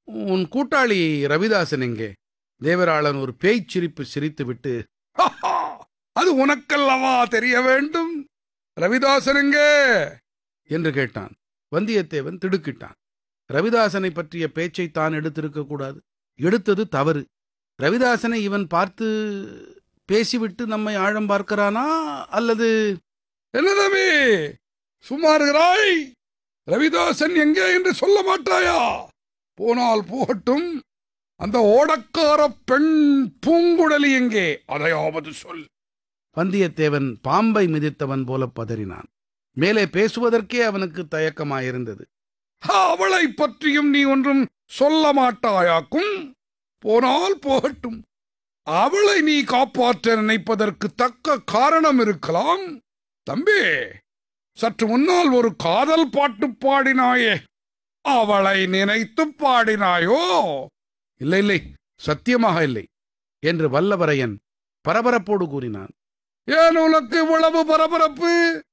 உன் கூட்டாளி ரவிதாசன் எங்கே தேவராளன் ஒரு பேய்ச் சிரிப்பு சிரித்துவிட்டு "ஹஹா, அது உனக்கல்லவா தெரிய வேண்டும் ரவிதாசன் எங்கே என்று கேட்டான் வந்தியத்தேவன் திடுக்கிட்டான் ரவிதாசனை பற்றிய பேச்சை தான் எடுத்திருக்க கூடாது எடுத்தது தவறு ரவிதாசனை இவன் பார்த்து பேசிவிட்டு நம்மை ஆழம் பார்க்கிறானா அல்லது என்ன தம்பி சும்மா இருக்கிறாய் ரவிதாசன் எங்கே என்று சொல்ல மாட்டாயா போனால் போகட்டும் அந்த ஓடக்கார பெண் பூங்குழலி எங்கே அதையாவது சொல் வந்தியத்தேவன் பாம்பை மிதித்தவன் போல பதறினான் மேலே பேசுவதற்கே அவனுக்கு தயக்கமாயிருந்தது அவளை பற்றியும் நீ ஒன்றும் சொல்ல மாட்டாயாக்கும் போனால் போகட்டும் அவளை நீ காப்பாற்ற நினைப்பதற்கு தக்க காரணம் இருக்கலாம் தம்பி சற்று முன்னால் ஒரு காதல் பாட்டு பாடினாயே அவளை நினைத்து பாடினாயோ இல்லை இல்லை சத்தியமாக இல்லை என்று வல்லவரையன் பரபரப்போடு கூறினான் ஏன் உனக்கு இவ்வளவு பரபரப்பு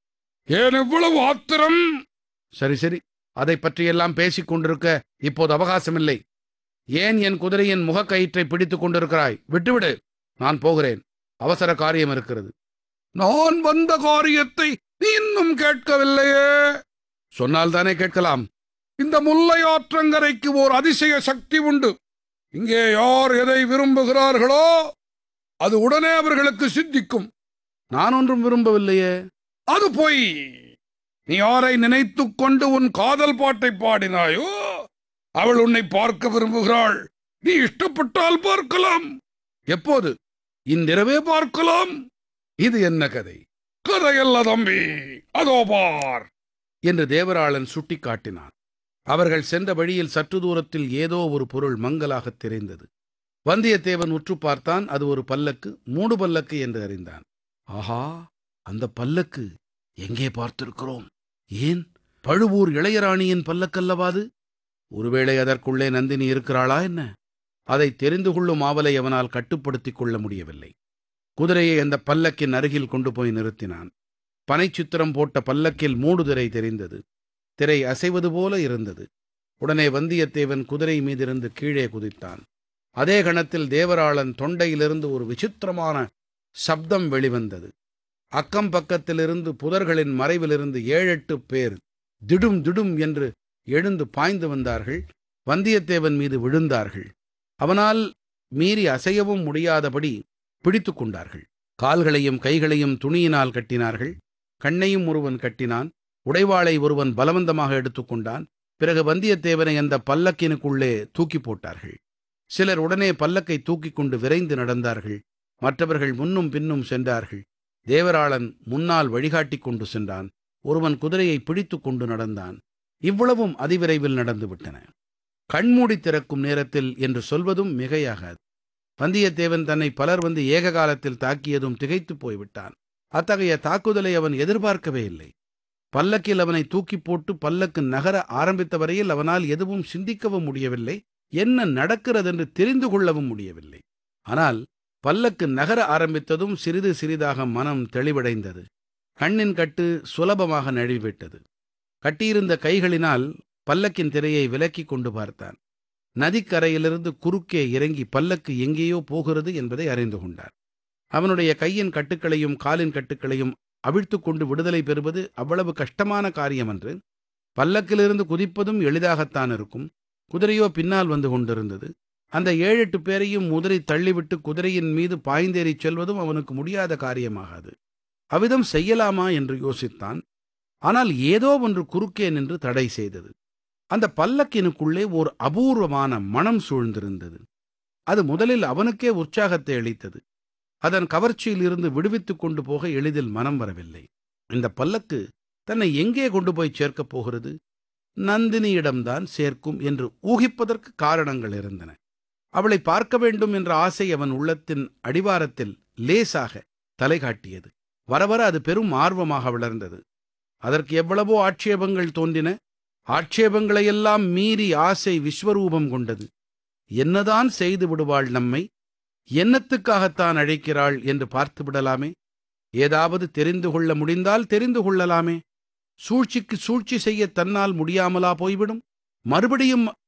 ஏன் இவ்வளவு ஆத்திரம் சரி சரி அதை பற்றியெல்லாம் பேசிக் கொண்டிருக்க இப்போது அவகாசமில்லை ஏன் என் குதிரையின் முகக்கயிற்றை பிடித்துக் கொண்டிருக்கிறாய் விட்டுவிடு நான் போகிறேன் அவசர காரியம் இருக்கிறது நான் வந்த காரியத்தை நீ இன்னும் கேட்கவில்லையே சொன்னால் தானே கேட்கலாம் இந்த முல்லை ஆற்றங்கரைக்கு ஓர் அதிசய சக்தி உண்டு இங்கே யார் எதை விரும்புகிறார்களோ அது உடனே அவர்களுக்கு சித்திக்கும் நான் ஒன்றும் விரும்பவில்லையே அது பொய் நீ யாரை நினைத்துக் கொண்டு உன் காதல் பாட்டை பாடினாயோ அவள் உன்னை பார்க்க விரும்புகிறாள் நீ இஷ்டப்பட்டால் பார்க்கலாம் எப்போது இன்றிரவே பார்க்கலாம் இது என்ன கதை கதையல்ல தம்பி அதோ பார் என்று தேவராளன் சுட்டிக்காட்டினான் அவர்கள் சென்ற வழியில் சற்று தூரத்தில் ஏதோ ஒரு பொருள் மங்கலாகத் தெரிந்தது வந்தியத்தேவன் உற்று பார்த்தான் அது ஒரு பல்லக்கு மூடு பல்லக்கு என்று அறிந்தான் ஆஹா அந்த பல்லக்கு எங்கே பார்த்திருக்கிறோம் ஏன் பழுவூர் இளையராணியின் பல்லக்கல்லவாது ஒருவேளை அதற்குள்ளே நந்தினி இருக்கிறாளா என்ன அதை தெரிந்து கொள்ளும் ஆவலை அவனால் கட்டுப்படுத்திக் கொள்ள முடியவில்லை குதிரையை அந்த பல்லக்கின் அருகில் கொண்டு போய் நிறுத்தினான் பனைச்சித்திரம் போட்ட பல்லக்கில் மூடுதிரை தெரிந்தது திரை அசைவது போல இருந்தது உடனே வந்தியத்தேவன் குதிரை மீதிருந்து கீழே குதித்தான் அதே கணத்தில் தேவராளன் தொண்டையிலிருந்து ஒரு விசித்திரமான சப்தம் வெளிவந்தது அக்கம் பக்கத்திலிருந்து புதர்களின் மறைவிலிருந்து ஏழெட்டு பேர் திடும் திடும் என்று எழுந்து பாய்ந்து வந்தார்கள் வந்தியத்தேவன் மீது விழுந்தார்கள் அவனால் மீறி அசையவும் முடியாதபடி பிடித்து கொண்டார்கள் கால்களையும் கைகளையும் துணியினால் கட்டினார்கள் கண்ணையும் ஒருவன் கட்டினான் உடைவாளை ஒருவன் பலவந்தமாக எடுத்துக்கொண்டான் பிறகு வந்தியத்தேவனை அந்த பல்லக்கினுக்குள்ளே தூக்கி போட்டார்கள் சிலர் உடனே பல்லக்கை தூக்கிக் கொண்டு விரைந்து நடந்தார்கள் மற்றவர்கள் முன்னும் பின்னும் சென்றார்கள் தேவராளன் முன்னால் வழிகாட்டிக் கொண்டு சென்றான் ஒருவன் குதிரையை பிடித்துக் கொண்டு நடந்தான் இவ்வளவும் அதிவிரைவில் நடந்துவிட்டன கண்மூடி திறக்கும் நேரத்தில் என்று சொல்வதும் மிகையாகாது வந்தியத்தேவன் தன்னை பலர் வந்து ஏக காலத்தில் தாக்கியதும் திகைத்துப் போய்விட்டான் அத்தகைய தாக்குதலை அவன் எதிர்பார்க்கவே இல்லை பல்லக்கில் அவனை தூக்கி போட்டு பல்லக்கு நகர ஆரம்பித்த வரையில் அவனால் எதுவும் சிந்திக்கவும் முடியவில்லை என்ன நடக்கிறதென்று தெரிந்து கொள்ளவும் முடியவில்லை ஆனால் பல்லக்கு நகர ஆரம்பித்ததும் சிறிது சிறிதாக மனம் தெளிவடைந்தது கண்ணின் கட்டு சுலபமாக நழுவிவிட்டது கட்டியிருந்த கைகளினால் பல்லக்கின் திரையை விலக்கிக் கொண்டு பார்த்தான் நதிக்கரையிலிருந்து குறுக்கே இறங்கி பல்லக்கு எங்கேயோ போகிறது என்பதை அறிந்து கொண்டார் அவனுடைய கையின் கட்டுக்களையும் காலின் கட்டுக்களையும் அவிழ்த்து கொண்டு விடுதலை பெறுவது அவ்வளவு கஷ்டமான காரியமன்று பல்லக்கிலிருந்து குதிப்பதும் எளிதாகத்தான் இருக்கும் குதிரையோ பின்னால் வந்து கொண்டிருந்தது அந்த ஏழெட்டு பேரையும் முதிரை தள்ளிவிட்டு குதிரையின் மீது பாய்ந்தேறிச் செல்வதும் அவனுக்கு முடியாத காரியமாகாது அவ்விதம் செய்யலாமா என்று யோசித்தான் ஆனால் ஏதோ ஒன்று குறுக்கே நின்று தடை செய்தது அந்த பல்லக்கினுக்குள்ளே ஓர் அபூர்வமான மனம் சூழ்ந்திருந்தது அது முதலில் அவனுக்கே உற்சாகத்தை அளித்தது அதன் கவர்ச்சியில் இருந்து விடுவித்துக் கொண்டு போக எளிதில் மனம் வரவில்லை இந்த பல்லக்கு தன்னை எங்கே கொண்டு போய் சேர்க்கப் போகிறது நந்தினியிடம்தான் சேர்க்கும் என்று ஊகிப்பதற்கு காரணங்கள் இருந்தன அவளை பார்க்க வேண்டும் என்ற ஆசை அவன் உள்ளத்தின் அடிவாரத்தில் லேசாக தலை காட்டியது வர வர அது பெரும் ஆர்வமாக வளர்ந்தது அதற்கு எவ்வளவோ ஆட்சேபங்கள் தோன்றின ஆட்சேபங்களையெல்லாம் மீறி ஆசை விஸ்வரூபம் கொண்டது என்னதான் செய்து விடுவாள் நம்மை என்னத்துக்காகத்தான் அழைக்கிறாள் என்று பார்த்து விடலாமே ஏதாவது தெரிந்து கொள்ள முடிந்தால் தெரிந்து கொள்ளலாமே சூழ்ச்சிக்கு சூழ்ச்சி செய்ய தன்னால் முடியாமலா போய்விடும் மறுபடியும்